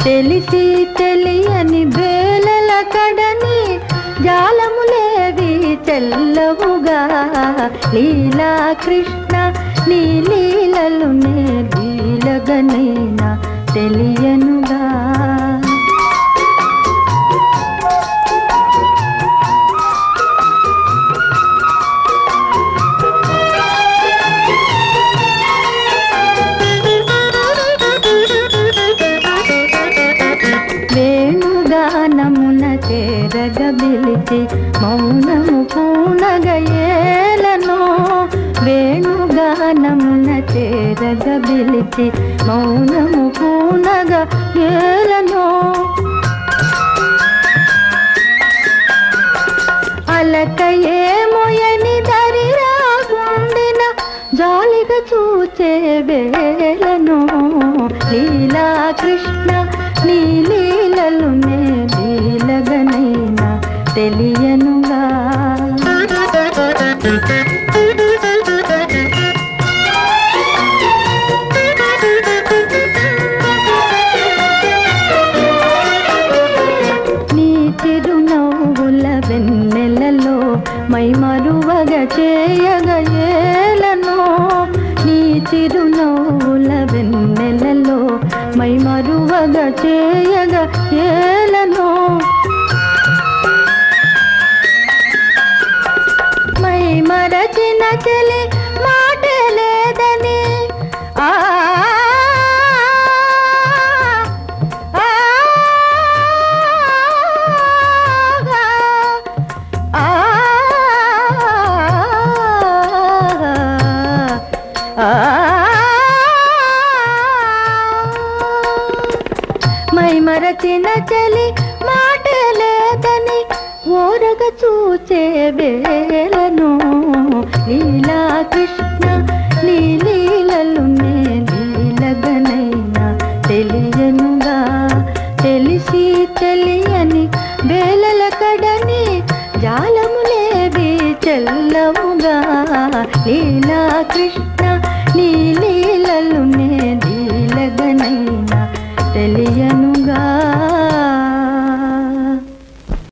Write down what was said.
తెలిసి తెలియని బేలల కడని జాలములేవి చెల్లవుగా లీలా కృష్ణ నీ లీలలు నే లీలగనైనా తెలియనుగా వేణుగానమున చేరగ బిలిచి మౌనము పూనగయేలను వేణుగానమున చేరగ బిలిచి మౌనము పూనగ ఏలను అలకయే మొయని దరిరాగుండిన జాలిగా చూచే వేలను లీలా కృష్ణ నీ లీలలు నే లీలగనైనా తెలియనుగా నీ చిరునవ్వుల వెన్నెలలో మై మరువగ చేయగ ఏలను నీ చిరునవ్వుల వెన్నెలలో మై మరువగ చేయగ ఏలను మై మరచిన చెలి మాట లేదని ఆ ఆ, ఆ, ఆ, మై మరచిన చలి మాట లేదని ఓరగ చూచే వేలను లీలా కృష్ణ నీ లీలలు నే లీలగనైనా తెలియనుగా తెలిసి తెలియని వేలల కడని జాలములేవి చెల్లవుగా లీలా కృష్ణ నీ లీలలు నే లీలగనైనా తెలియనుగా